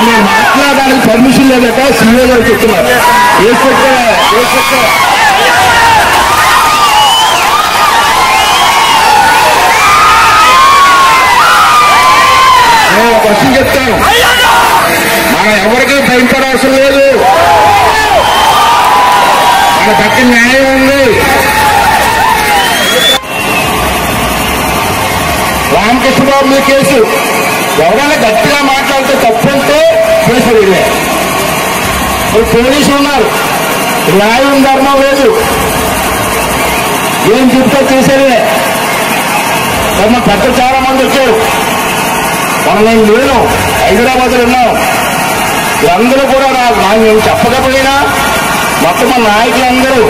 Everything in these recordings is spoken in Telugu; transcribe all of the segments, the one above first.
నేను మాట్లాడడానికి పర్మిషన్ లేదట సీఏ గారు చెప్తున్నారు ఏ చెక్క ఏ చెక్క నేను ఒక క్వశ్చన్ చెప్తాను మనం ఎవరికీ భయపడవసరం లేదు మన పక్క న్యాయం ఉంది రామకృష్ణబాబు మీ కేసు ఎవరైనా గట్టిగా మాట్లాడితే తప్పంటే కేసు వెళ్ళే మరి పోలీసులు ఉన్నారు న్యాయం ధర్మం లేదు ఏం చెప్తే చేసేదే మరి మా పెద్ద చాలా మంది వచ్చారు మనం నేను లేను హైదరాబాద్ లో ఉన్నాను వీళ్ళందరూ కూడా నాకు నాకు నేను చెప్పకపోయినా మొత్తం మన నాయకులందరూ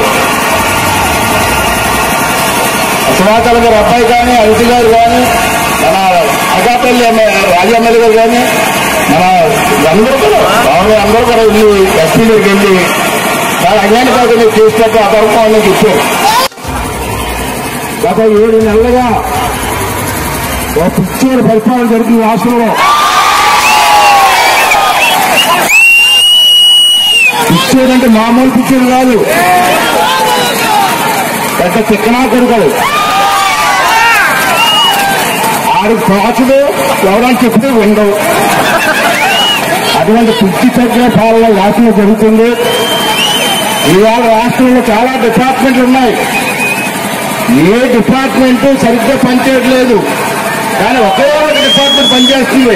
సుమాతల గారు అబ్బాయి కానీ అనితి గారు కానీ మన అకాపల్లి రాజెమ్మెల్యే గారు కానీ మన అందరూ కూడా రాములు అందరూ కూడా వెళ్ళి ఎస్పీ దగ్గరికి వెళ్ళి చాలా అన్యాయం కాదు మీరు చేసినట్టు అదర్భం అని చెప్పారు గత ఏడు నెలలుగా ఒక పిచ్చోడు పరిపాలన జరుగుతుంది రాష్ట్రంలో పిచ్చోడు అంటే మామూలు పిచ్చోడు కాదు పెద్ద చిక్కనా కొడుకడు ఆడు పాచుడు ఎవరైనా చెప్తే ఉండవు అటువంటి పిచ్చి తగ్గిన పాలన రాష్ట్రంలో జరుగుతుంది ఇవాళ రాష్ట్రంలో చాలా డిపార్ట్మెంట్లు ఉన్నాయి ఏ డిపార్ట్మెంట్ సరిగ్గా పనిచేయట్లేదు కానీ ఒకే ఒక డిపార్ట్మెంట్ పనిచేస్తుంది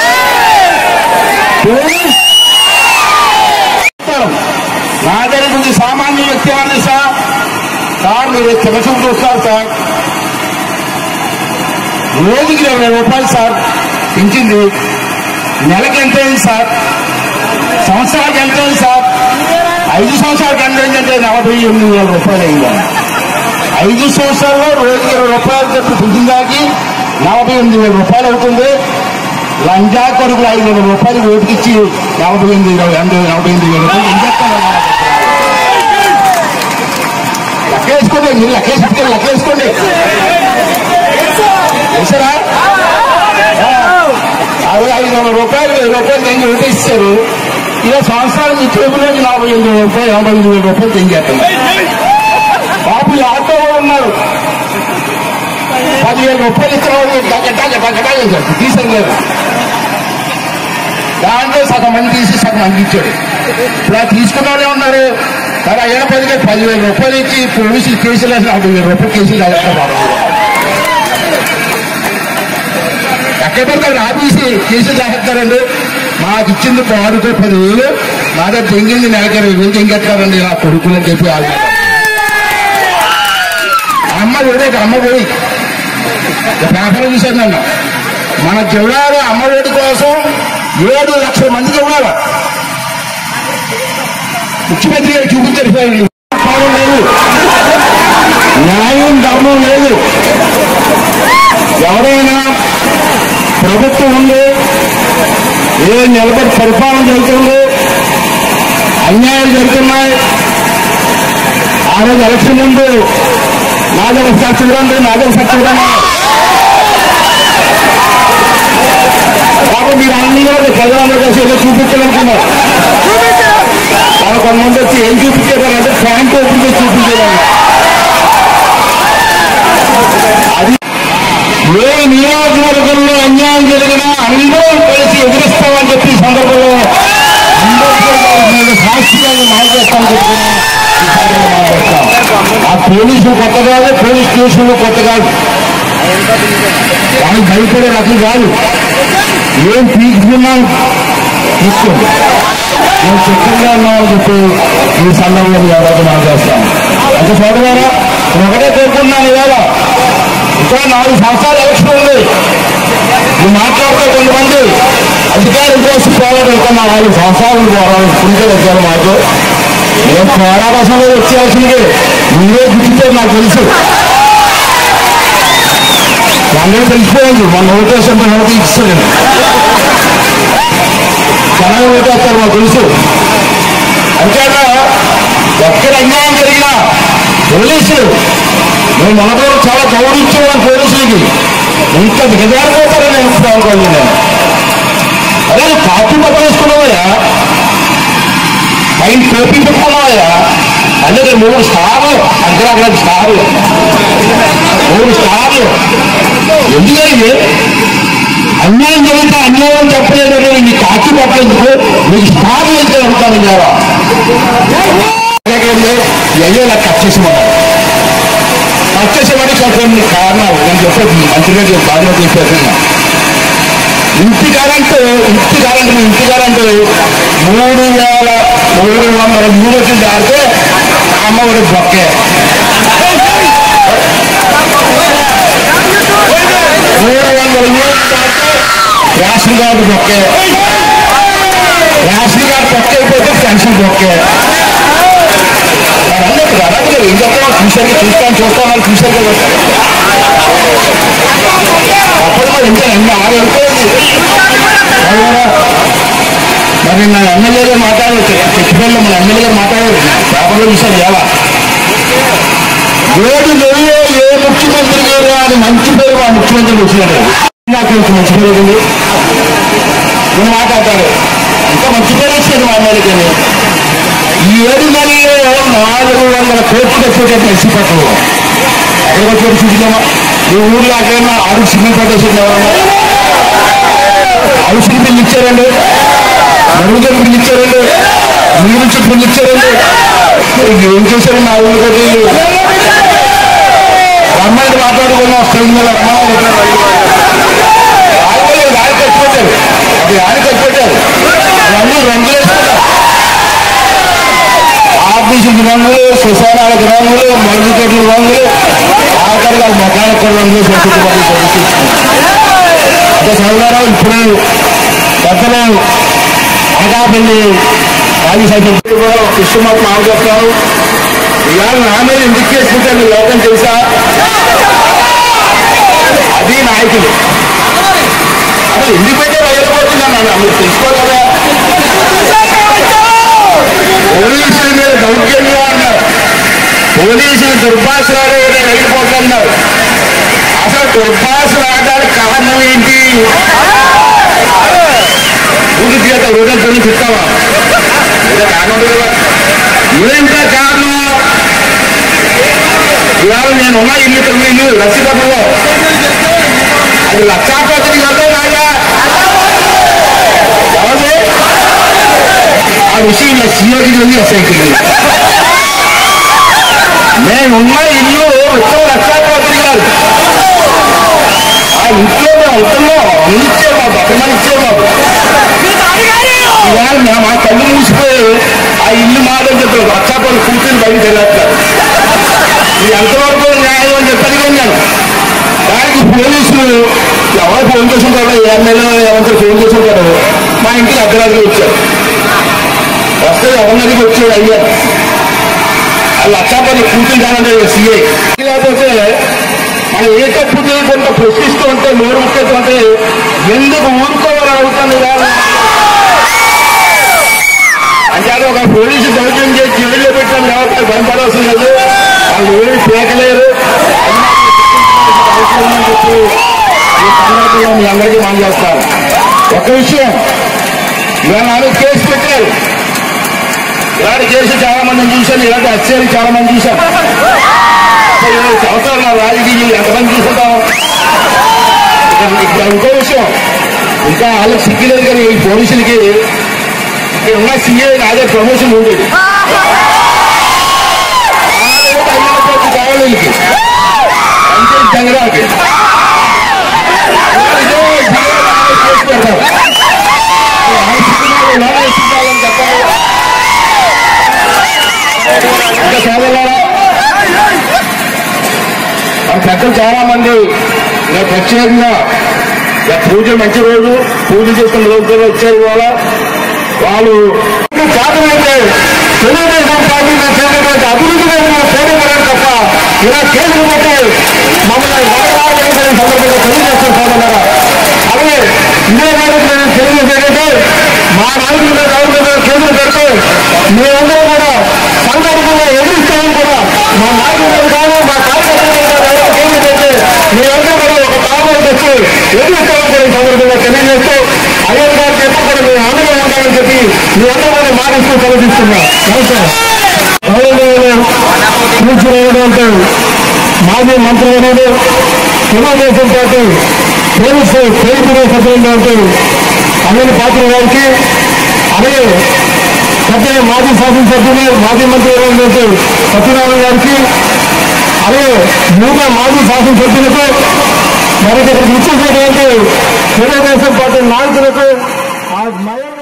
పోలీస్ నా దగ్గర నుంచి సామాన్య వ్యక్తి ఏమన్నా సార్ సార్ మీరు చిన్నచూపు చూస్తారు సార్ రోజుకి ఇరవై రూపాయలు సార్ పెంచింది నెలకి ఎంత అయింది సార్ సంవత్సరానికి ఎంత అయింది సార్ ఐదు సంవత్సరాలకు ఎంత అయిందంటే నలభై ఎనిమిది వేల రూపాయలు అయింది ఐదు సంవత్సరాల్లో రోజుకి ఇరవై రూపాయలు చెప్పి పెంచిందాకి నలభై ఎనిమిది వేల రూపాయలు అవుతుంది లంజా కొడుకులు ఐదు వేల రూపాయలు ఓటుకి ఇచ్చి నలభై ఎనిమిది ఇరవై ఎనభై నలభై ఎనిమిది వేల రూపాయలు ఇంజక్షన్ లెక్కేసుకోండి మీరు లెక్కేసుకుంటే లెక్కేసుకోండి తెలుసరా అరవై ఐదు వందల రూపాయలు వెయ్యి రూపాయలు తెంగి ఓటేస్తారు ఇలా సంవత్సరాలు మీ టేబుల్లో నలభై ఎనిమిది వేల రూపాయలు ఎనభై ఎనిమిది వేల రూపాయలు తెంగేస్తాం బాబు ఈ ఆటో వాళ్ళు ఉన్నారు పదివేల రూపాయలు ఇచ్చిన వాళ్ళు గట్టా గట్టా చేశారు తీసారు లేదు దాంట్లో సగం మంది తీసి సగం మంది ఇచ్చాడు ఇప్పుడు ఆ తీసుకున్న వాళ్ళే ఉన్నారు కానీ అయ్యన పదిగా పదివేల రూపాయలు ఇచ్చి పోలీసులు కేసులు వేసి నలభై వేల రూపాయలు కేసులు రాస్తారు ఎక్కడ పడతారు ఆఫీసి కేసులు రాస్తారండి మాకు ఇచ్చింది బాడుతో పదివేలు మా దగ్గర తెంగింది నెలకి ఇరవై వేలు తెంగెట్టారండి నా కొడుకులు అని చెప్పి వాళ్ళు అమ్మ ఒడే అమ్మ ఒడి పేపర్ చూశాను నన్ను మన జిల్లాలో అమ్మ ఒడి కోసం ఏడు లక్షల మందికి ఇవ్వాలి ముఖ్యమంత్రి గారు చూపించారు సార్ ఈ పాలన లేదు న్యాయం ధర్మం లేదు ఎవరైనా ప్రభుత్వం ఉంది ఏ నిలబడి పరిపాలన జరుగుతుంది అన్యాయాలు జరుగుతున్నాయి ఆ రోజు ఎలక్షన్ ముందు నాదొక ఒకసారి చూడండి నాదొక ఒకసారి చూడండి కాబట్టి మీరు అన్ని కూడా ప్రజలందరూ కలిసి ఏదో చూపించాలనుకున్నారు వాళ్ళు కొంతమంది వచ్చి ఏం చూపించారంటే ఫ్యాంక్ ఓపెన్ చేసి చూపించారు అది ఏ నియోజకవర్గంలో అన్యాయం జరిగినా అందరూ కలిసి ఎదురిస్తామని చెప్పి ఈ సందర్భంలో అందరూ సాక్షిగా మాట్లాడతామని చెప్పి ఈ సందర్భంగా మాట్లాడతాం. ఆ పోలీసులు కొత్త కాదు పోలీస్ స్టేషన్లు కొత్త కాదు వాళ్ళు భయపడే రకం కాదు ఏం తీసుకున్నాం తీసుకోండి నేను చిత్రంగా ఉన్నామని చెప్పి ఈ సందర్భంలో ఎవరైతే మాట్లాడతాం అంటే సోదరారా ఒకటే కోరుకున్నాను ఇవాళ ఇంకా నాలుగు సంవత్సరాలు ఎలక్షన్ ఉంది నువ్వు మాట్లాడితే కొంతమంది అధికారం కోసం పోరాడుతున్న నాలుగు సంవత్సరాలు పోరాడు కుంటే వచ్చారు మాకు నేను పోరాటం వచ్చేయాల్సింది మీరే గుర్తించారు నాకు తెలుసు అందరూ తెలిసిపోయింది మన ఓటేషన్ ఓటు ఇచ్చాను జనాలు ఓటేస్తారు మాకు తెలుసు అంతేగా ఎక్కడ అన్యాయం జరిగినా పోలీసులు మేము మనతో చాలా గౌరవించేవాళ్ళం పోలీసులకి ఇంత దిగజారిపోతారని నేను అనుకోవాలి నేను అదే కాపు పట్ట వేసుకున్నావయ్యా పైన టోపీ పెట్టుకున్నావయ్యా అంటే ఇక్కడ మూడు స్టార్లు అక్కడ అక్కడ స్టార్లు మూడు స్టార్లు ఎందుకంటే అన్యాయం జరిగితే అన్యాయం చెప్పలేదు నీ కాకి పట్టేందుకు నీకు స్టార్లు వెళ్తే ఉంటాను కదా అయ్యో నాకు కట్ చేసేమన్నారు కట్ చేసేవాడి కొన్ని కారణాలు నేను చెప్పేది మంత్రిగా చెప్పి బాగా చెప్పేది ఇంటి కరెంట్ ఇంటి కరెంట్ ఇంటి కరెంట్ మూడు వేల మూడు వందల యూనిట్లు దాటితే అమ్మఒడి బొక్కే మూడు వందల యూనిట్లు దాటితే రేషన్ కార్డు బొక్కే రేషన్ కార్డు బొక్క అయిపోతే పెన్షన్ బొక్కే అన్నీ అలాగే ఏం చెప్తామో చూసారు చూస్తాను చూస్తాను చూసారు కదా అప్పుడు మరి ఇంకా ఎన్ని ఆరు వెళ్ళిపోయింది మరి నా ఎమ్మెల్యేగా మాట్లాడవచ్చు చెప్పిపోయిన మన ఎమ్మెల్యేగా మాట్లాడారు పేపర్లో చూశాను ఎలా ఏడు నెలలో ఏ ముఖ్యమంత్రి గారు అని మంచి పేరు ఆ ముఖ్యమంత్రి వచ్చినాడు నాకు ఇంత మంచి పేరు ఉంది నేను మాట్లాడతాడు ఇంకా మంచి పేరు వచ్చింది మా ఎమ్మెల్యేకి ఈ ఏడు నెలలో నాలుగు వందల కోట్లు వచ్చేటట్టు ఎస్సీ పట్టణంలో ఎక్కడికి వచ్చాడు చూసినామా ఈ ఊర్లో అక్కడైనా అరుగు సిగ్నల్ పట్టేసింది ఎవరన్నా అరుగు బిల్లు ఇచ్చారండి మరుగుదల బిల్లు ఇచ్చారండి నీరు నుంచి బిల్లు ఇచ్చారండి ఇంక ఏం చేశారు నా ఊరు కట్టి అమ్మాయిని మాట్లాడుకున్నా వస్తుంది మీద రాయలేదు రాయి కట్టిపెట్టారు అది రాయి కట్టిపెట్టారు ఇవన్నీ రంగులు వేసుకుంటారు ఆఫీసుకి రంగులు శ్మశానాలకు రంగులు మరుగు చెట్లు రంగులు ఆఖరిగా మొక్కలకు రంగులు ప్రసిద్ధి అంటే చదువుతారా ఇప్పుడు పెద్దలు అనకాపల్లి రాజశేఖర్ కూడా కృష్ణమాత మామ చెప్తారు ఇవాళ నా మీద ఎందుకు చేసుకుంటాను లోకం తెలుసా అది నాయకులు అసలు ఎందుకు పెట్టే వెళ్ళిపోతున్నాను మీరు తెలుసుకోవాలి కదా పోలీసుల మీద దౌర్జన్యం అన్నారు పోలీసులు దుర్భాషలాడే వెళ్ళిపోతున్నారు అసలు దుర్భాషలు ఆడడానికి కారణం ఏంటి ఊరి చేత రోజులతో చెప్తావా ఏదో కారణం ఉంది కదా ఏంటో కారణం ఇవాళ నేను ఉన్న ఇల్లు తొమ్మిది ఇల్లు లక్షపతిలో అది లక్షాపతిని కదా రాజా ఎవరు ఆ విషయం సీఓకి వెళ్ళి ఎస్ఐకి మేమున్న ఇల్లు ఉత్తమ లక్షాధిపతి గారు ఆ ఇంట్లో మేము ఉంటున్నాం అందించే మాకు బతకమని ఇచ్చే మాకు ఇవాళ మేము మా కళ్ళు మూసిపోయి ఆ ఇల్లు మాదని చెప్పి లక్షాపతి కూర్చొని బయట వెళ్ళట్లేదు ఇది ఎంతవరకు న్యాయం అని చెప్పి అడిగాను నేను దానికి పోలీసులు ఎవరు ఫోన్ చేసుకుంటారో ఏ ఎమ్మెల్యే ఎవరితో ఫోన్ చేసుకుంటారో మా ఇంటికి అర్ధరాత్రి వచ్చారు వస్తే ఎవరినదికి వచ్చాడు అయ్యా ఆ లక్షాపతి కూర్చుని కానంటే సీఏ లేకపోతే మనం ఏ తప్పు చేయకుండా ప్రశ్నిస్తూ ఉంటే నోరు ముక్కేస్తుంటే ఎందుకు ఊరుకోవాలని అడుగుతాను కాదు అంటే ఒక పోలీసు దౌర్జన్యం చేసి జైల్లో పెట్టిన వ్యవస్థ భయపడాల్సిన లేదు వాళ్ళు ఏమి పేకలేరు అవసరం అని చెప్పి ఈ సందర్భంగా మీ అందరికీ మనం చేస్తాను ఒక విషయం ఇవాళ నాలుగు కేసు పెట్టారు ఇలాంటి కేసు చాలా మందిని చూశాను ఇలాంటి హత్యలు చాలా మంది చూశాను అసలు ఇరవై సంవత్సరాలు నా రాజకీయం ఎంతమంది చూసుకుంటాం ఇక్కడ ఇక్కడ ఇంకో విషయం ఇంకా వాళ్ళకి సిగ్గులేదు కానీ ఈ పోలీసులకి ఇక్కడ ఉన్న సీఏ నాదే ప్రమోషన్ ఉండేది కావాలి వీళ్ళకి అంతే జంగరాకి ఇంకా సోదరులారా, మన పెద్దలు చాలా మంది నేను ప్రత్యేకంగా ఇలా పూజ మంచి రోజు పూజ చేసుకున్న రోజు కూడా వచ్చారు ఇవాళ వాళ్ళు శాతమైతే తెలుగుదేశం పార్టీ మీద చేసినటువంటి అభివృద్ధి మీద మేము పోరాడారు తప్ప ఇలా కేసులు పెట్టి మమ్మల్ని వాడవాలని సందర్భంగా తెలియజేస్తాం సోదరులారా అలాగే ఇదే మేరకు నేను తెలియజేసేటంటే మా నాయకుల మీద ఎవరి మీద కేసులు పెడితే మేమందరం కూడా సందర్భంగా ఎదురిస్తామని కూడా మా నాయకుల మీద కానీ మా కార్యకర్తల మీద కానీ ఎవరు కేసులు పెడితే మేమందరం కూడా ఒక తాపం తెచ్చి ఎదురిస్తామని కూడా ఈ సందర్భంగా తెలియజేస్తూ అయ్యర్ గారికి ఎప్పుడు కూడా మేము మీ అందరూ మాటిస్తూ కలిగిస్తున్నా నమస్కారం కూర్చున్నటువంటి మాజీ మంత్రివర్యులు తెలుగుదేశం పార్టీ పోలీస్ పేరు సభ్యులైనటువంటి అన్నని పాత్ర గారికి అలాగే సత్య మాజీ శాసనసభ్యులు మాజీ మంత్రి అయినటువంటి సత్యనారాయణ గారికి అలాగే మిగతా మాజీ శాసనసభ్యులకు మరి ఇక్కడికి ఇచ్చేసినటువంటి తెలుగుదేశం పార్టీ నాయకులకు ఆ మహిళ